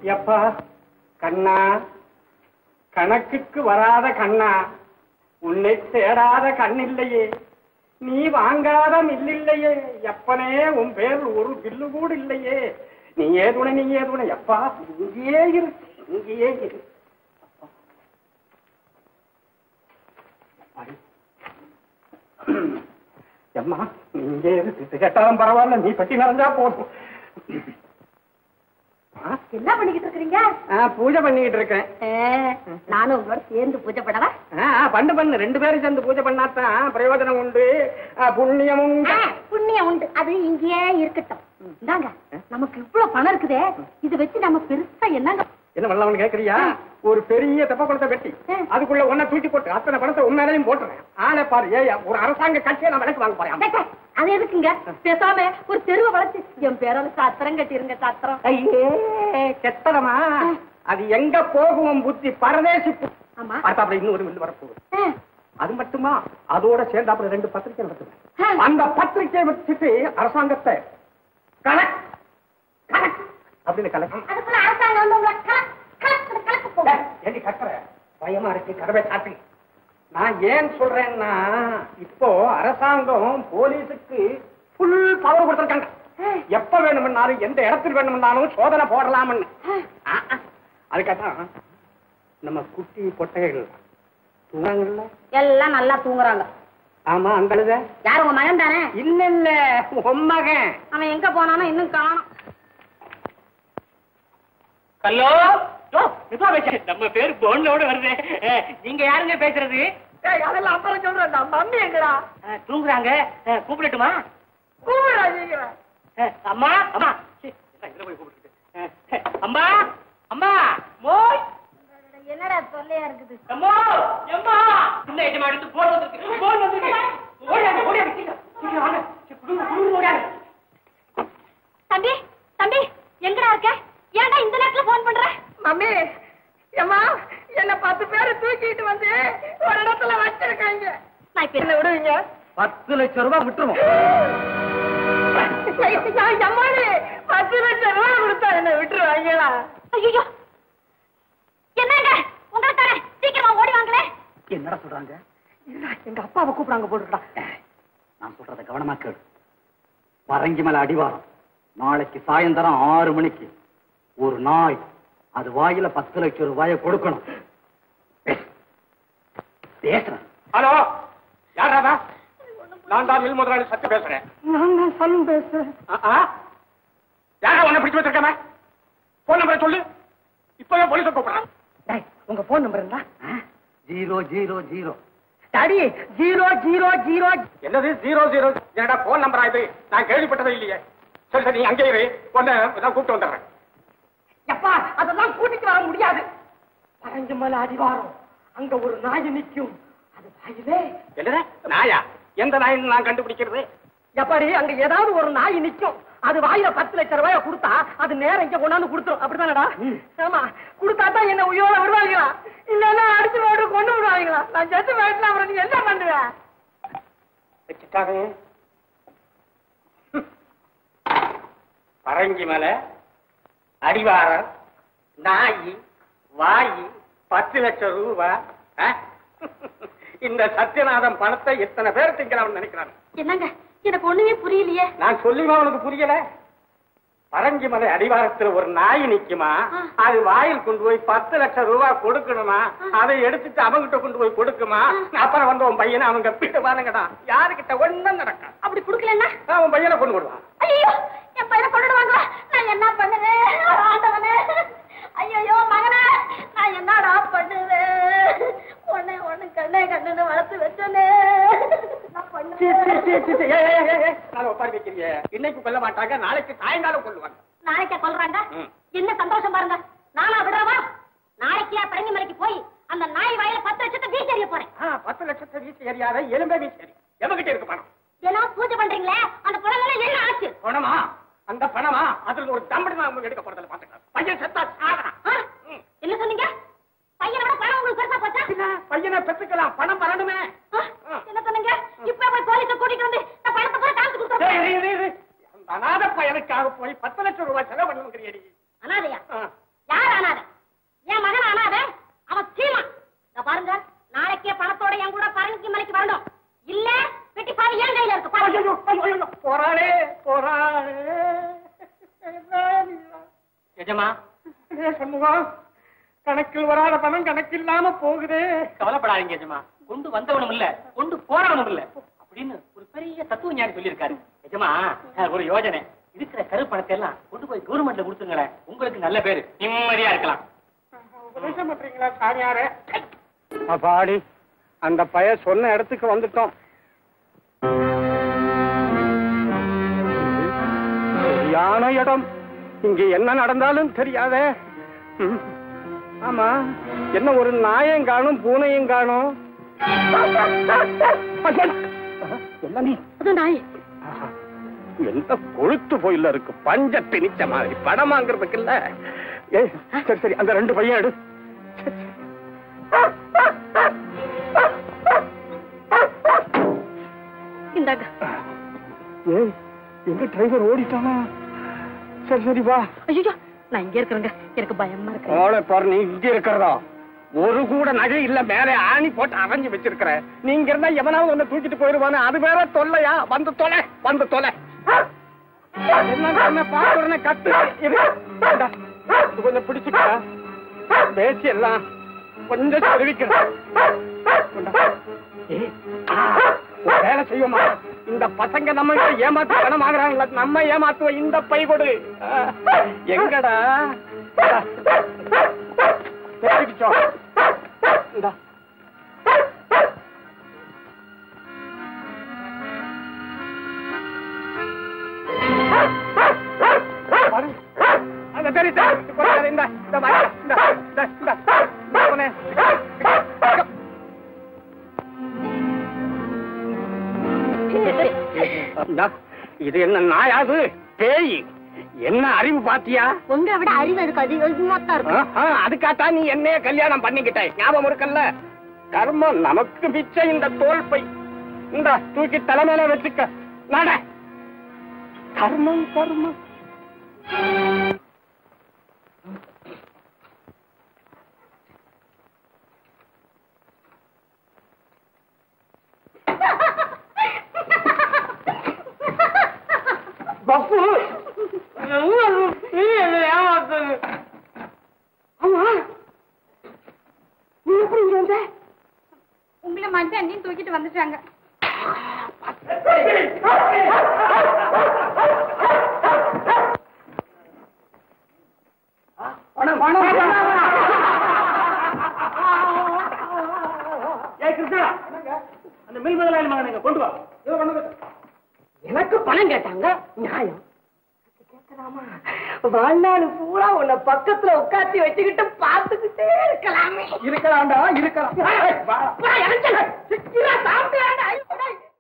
எப்பா கண்ணா கணக்குக்கு வராத கண்ணா உன்னை தேடாத கண்ணில்லையே நீ வாங்காத மில்லில்லையே எப்பனே உன் பேர் ஒரு பில்லு கூட இல்லையே நீ ஏதுணை நீ ஏதுணை எப்பா இங்கேயே இரு இங்கேயே இரு அப்பாடி. எம்மா நீ இங்கே இரு திட்டு கேட்டாலும் பரவாயில்ல நீ பட்டி நிறைஞ்சா போதும் ஆ? என்ன பண்ணிக்கிட்டு இருக்கீங்க ஆ, பூஜை பண்ணிக்கிட்டு இருக்கேன் நானும் உங்களோட சேர்ந்து பூஜை பண்ணவா ஆ, ஆ, பண்ணு பண்ணு ரெண்டு பேரும் சேர்ந்து பூஜை பண்ணாதான் பிரயோஜனம் உண்டு ஆ, புண்ணியமும் உண்டு. புண்ணியம் உண்டு அது இங்கேயே இருக்கட்டும் இந்தாங்க நமக்கு இவ்வளவு பணம் இருக்குதே இது வச்சு நம்ம பெருசா என்னங்க என்ன பண்ணலாம்னு கேக்குறியா ஒரு பெரிய தெப்ப குளத்தை வெட்டி அதுக்குள்ள ஒன்ன தூக்கி போட்டு அத்தனை பணத்தை உண்மையிலையும் போட்டுறேன் ஆளை பாரு ஏயா ஒரு அரசாங்க கட்சியை நான் விலைக்கு வாங்க போறேன் டே, டே, அது எதுக்குங்க பேசாம ஒரு தெருவை வளர்த்து என் பேரால சாத்திரம் கட்டிருங்க சாத்திரம் ஐயே கெத்தனமா அது எங்க போகும் புத்தி பரதேசி பு- ஆமா அடுத்தாப்புல இன்னும் ஒரு மில்லு வரப்போகுது ஆ, அது மட்டுமா அதோட சேர்ந்து அப்புறம் ரெண்டு பத்திரிக்கை நடத்துவேன் அந்த பத்திரிக்கை வச்சுட்டு அரசாங்கத்தை கலெக்ட் கலெக்ட் அப்படின்னு கலெக்ட் அதுக்குள்ள அரசாங்கம் வந்து உங்களை கலக், கலக்குது, கலக்க போகுது. ஏண்டி கத்துற பயமா இருக்கு கதவை காட்டு நான் ஏன் சொல்றேன்னா இப்போ அரசாங்கம் போலீஸுக்கு ஃபுல் பவர் கொடுத்திருக்காங்க எப்ப வேணும்னாலும் எந்த இடத்தில் வேணும்னாலும் சோதனை போடலாம்னு ஆ, ஆ. அதுக்காக நம்ம குட்டி பொட்டைகள் தூங்குறாங்கல்ல எல்லாம் நல்லா தூங்குறாங்க ஆமா அந்த அழுத யார் உங்க மகன் தானே இல்ல இல்ல உன் மகன் அவன் எங்க போனானோ இன்னும் காணும் ஹலோ நம்ம பேரு போனோட வருது அஹ், நீங்க யாருங்க பேசுறது ஏய், அதெல்லாம் அப்புறம் சொல்றேன் நான் மம்மி எங்கடா அஹ், தூங்குறாங்க அஹ், கூப்பிடட்டுமா கூடா சீக்கிரம் அஹ், அம்மா அம்மா சீ, என்ன இதுல போய் கூப்பிட்டுட்டு. அஹ், அம்மா அம்மா மோய் என்னடா தொல்லையா இருக்குது அம்மா அம்மா சின்ன எஜமா எடுத்து போன் வந்திருக்கு போன் வந்திருக்கு ஓடியாங்க ஓடியாங்க சீக்கிரம் சீக்கிரம் வாங்க சீ, குடுங்க குடுங்க ஓடியாங்க தம்பி தம்பி எங்கடா இருக்க ஏன்டா இந்த நேரத்துல போன் பண்ற மம்மி ஏம்மா என்ன பத்து பேரை தூக்கிட்டு வந்து ஒரு இடத்துல வச்சிருக்காங்க நான் இப்ப என்ன விடுவீங்க பத்து லட்சம் ரூபாய் விட்டுருவோம் அம்மாடி பத்து லட்சம் ரூபாய் கொடுத்தா என்ன விட்டுருவாங்களா ஐயோ என்னங்க உங்களை தரேன் சீக்கிரமா ஓடி வாங்களே என்னடா சொல்றாங்க எங்க அப்பாவை கூப்பிடாங்க போட்டுடா நான் சொல்றத கவனமா கேளு பரங்கி மேல அடிவாரம் நாளைக்கு சாயந்தரம் ஆறு மணிக்கு ஒரு நாய் அது வாயில பத்து லட்சம் ரூபாய கொடுக்கணும் பேசு. பேசுறேன் ஹலோ யாராதா நான் தான் மில் முதலாளி சத்து பேசுறேன் நான் தான் சலூன் பேசுறேன் யாரா உன்னை பிடிச்சு வச்சிருக்கேன் போன் நம்பரை சொல்லு இப்பவே போலீஸை கூப்பிடுறேன் உங்க போன் நம்பர் இருந்தா zero zero zero daddy zero zero zero என்னது ஜீரோ ஜீரோ என்னடா போன் நம்பரா இது நான் கேள்விப்பட்டதே இல்லையே சரி சரி நீ அங்கே இரு உன்னை நான் கூப்பிட்டு வந்துடுறேன் எப்பா அதெல்லாம் கூட்டிட்டு வர முடியாது பரஞ்சு மலை அடிவாரம் அங்க ஒரு நாய் நிக்கும் அது வாயிலே என்னது நாயா எந்த நாயின்னு நான் கண்டுபிடிக்கிறது எப்பாடி அங்க ஏதாவது ஒரு நாய் நிக்கும் அது வாயில பத்து லட்சம் ரூபாய கொடுத்தா அது நேரம் இங்க கொண்டாந்து கொடுத்துரும் அப்படித்தானடா ஆமா கொடுத்தா தான் என்ன உயிரோட விடுவாங்களா இல்லன்னா அடிச்சு போட்டு கொண்டு விடுவாங்களா நான் செத்து போயிட்டு அப்புறம் நீ என்ன பண்ணுவ வச்சுட்டாங்க பரங்கி மலை அடிவாரம் நாய் வாயி பத்து லட்சம் ரூபாய் ஆ? இந்த சத்யநாதன் பணத்தை எத்தனை பேர் திங்கிறான்னு நினைக்கிறான் என்னங்க எனக்கு ஒண்ணுமே புரியலையே நான் சொல்லிமா உனக்கு புரியல பரங்கி மலை அடிவாரத்துல ஒரு நாய் நிக்குமா அது வாயில் கொண்டு போய் பத்து லட்சம் ரூபாய் கொடுக்கணுமா அதை எடுத்துட்டு அவங்கிட்ட கொண்டு போய் கொடுக்குமா அப்புறம் வந்து உன் பையனை அவங்க பிடிவானுங்கடா யாருக்கிட்ட ஒண்ணும் நடக்கும் அப்படி குடுக்கலன்னா அவன் பையனை கொண்டு விடுவான் ஐயோ என் பையனை கொண்டுடுவாங்க நான் என்ன பண்ணுவேன் ஆண்டவனே ஐயோ மகனே நான் என்னடா பண்ணுவேன் உன்னை ஒண்ணு கண்ணே கண்ணுன்னு வளர்த்து வச்சனே நான் சீ, சீ, பண்ணுவேன் சீ, சீ, சீ. ஏய், ஏய், ஏய், ஏய். நாளை உட்கார வைக்கிறீங்க இன்னைக்கு கொல்ல மாட்டாங்க நாளைக்கு சாயங்காலம் கொல்லுவாங்க நாளைக்கே கொல்றாங்க ம். என்ன சந்தோஷம் பாருங்க நானா விடுறவா நாளைக்கே பரங்கி மலைக்கு போய் அந்த நாய் வாயில பத்து லட்சத்தை வீசி எறிய போறேன் ஆ, பத்து லட்சத்தை வீசி எறியாத எலும்பே வீசி எறி எவகிட்ட இருக்கு பணம் தினம் பூஜை பண்றீங்களே அந்த பணம் என்ன ஆச்சு பணமா அந்த பணமா அதுல ஒரு தம்படி நான் எடுக்க போறதில்ல பாத்துக்கலாம் பையன் செத்தா சாகலாம் ஆ? என்ன சொன்னீங்க பையனை விட பணம் உங்களுக்கு பெருசா போச்சா பின்ன பையனை பெத்துக்கலாம் பணம் வரணுமே ஆ? என்ன சொன்னீங்க இப்ப போய் போலீஸ கூட்டிட்டு வந்து நான் பணத்தை பூரா காமிச்சு டேய், கொடுத்துறேன் டேய், டேய், டேய். அந்த அநாத பையனுக்காக போய் பத்து லட்சம் ரூபாய் செலவு பண்ணுங்கிறீடி அனாதையா ஆ. யார் ஏ சண்முகம் கணக்கில் வராத பணம் கணக்கில்லாம போகுதே கவலைப்படாதீங்க எஜமா கொண்டு வந்தவனும் இல்ல கொண்டு போறவனும் இல்ல அப்படின்னு ஒரு பெரிய தத்துவ ஞானி சொல்லியிருக்காரு எஜமா அஹ், ஒரு யோஜனை இருக்கிற கரு பணத்தை எல்லாம் கொண்டு போய் கவர்மெண்ட்ல கொடுத்துங்களேன் உங்களுக்கு நல்ல பேரு நிம்மதியா இருக்கலாம் உபதேசம் பண்றீங்களா சாமியாரே அப்பாடி அந்த பைய சொன்ன இடத்துக்கு வந்துட்டோம் சரியான இடம் இங்க என்ன நடந்தாலும் தெரியாதே ம். ஆமா என்ன ஒரு நாயம் காணும் பூனையும் காணும் என்ன நீ அது நாய் எந்த கொழுத்து போயில இருக்கு பஞ்ச திணிச்ச மாதிரி படம் வாங்குறதுக்கு இல்ல ஏய் சரி சரி அந்த ரெண்டு பையன் எடு இந்தாங்க ஏய் எங்க டிரைவர் ஓடிட்டானா சரி சரி வா ஐயோ நான் இங்க இருக்கிறேங்க எனக்கு பயமா இருக்கு ஓலை பாரு நீ இங்க இருக்கிறதா ஒரு கூட நகை இல்ல மேலே ஆணி போட்டு அரைஞ்சு வச்சிருக்கிற நீங்க இருந்தா எவனாவது ஒண்ணு தூக்கிட்டு போயிருவானே அது வேற தொல்லையா வந்து தொலை வந்து தொலை என்ன என்ன பாக்குறேன்னு கத்து இரு. இந்தா, இது கொஞ்சம் பிடிச்சுக்கா பேச்சு எல்லாம் கொஞ்சம் தெரிவிக்கிறேன் வேலை செய்வோமா இந்த பசங்க நம்ம கிட்ட ஏமாத்து பணம் வாங்குறாங்களா நம்ம ஏமாத்துவோம் இந்த பை கொடு ஆ, எங்கடா தெரிவிச்சோம் இந்தா பாரு. அந்த சரி சரி கொஞ்சம் இந்த இந்த வாங்க. இந்த இந்த இந்த இந்த போனே. இந்தா, இது என்ன நாயாது பேய் என்ன அறிவு பாத்தியா உங்களை விட அறிவு இருக்கு அதிகமா தான் இருக்கும் ஆஹா, அதுக்காகத்தான் நீ என்னைய கல்யாணம் பண்ணிக்கிட்ட ஞாபகம் இருக்குல்ல கர்மம் நமக்கு மிச்சம் இந்த தோல் பை இந்த தூக்கி தலைமையில வச்சுக்க நட கர்மம் கர்மம் பப்பு நீ என்ன ஏமாத்துறது ஆமா நீ எப்படி இங்க வந்த உங்களை மஞ்சள் அண்ணியும் தூக்கிட்டு வந்துட்டாங்க பணம் பணம் ஏய் கிருஷ்ணா அந்த மில் முதலாளி மகனுங்க கொண்டு வா எனக்கு பணம் கேட்டாங்க நியாயம் வாழ்நாள் பூரா உன்னை பக்கத்துல உட்காத்தி வச்சுக்கிட்டு பார்த்துக்கிட்டே இருக்கலாமே இருக்கலாம்டா இருக்கலாம் ஏய், வா. சாப்பிட்டு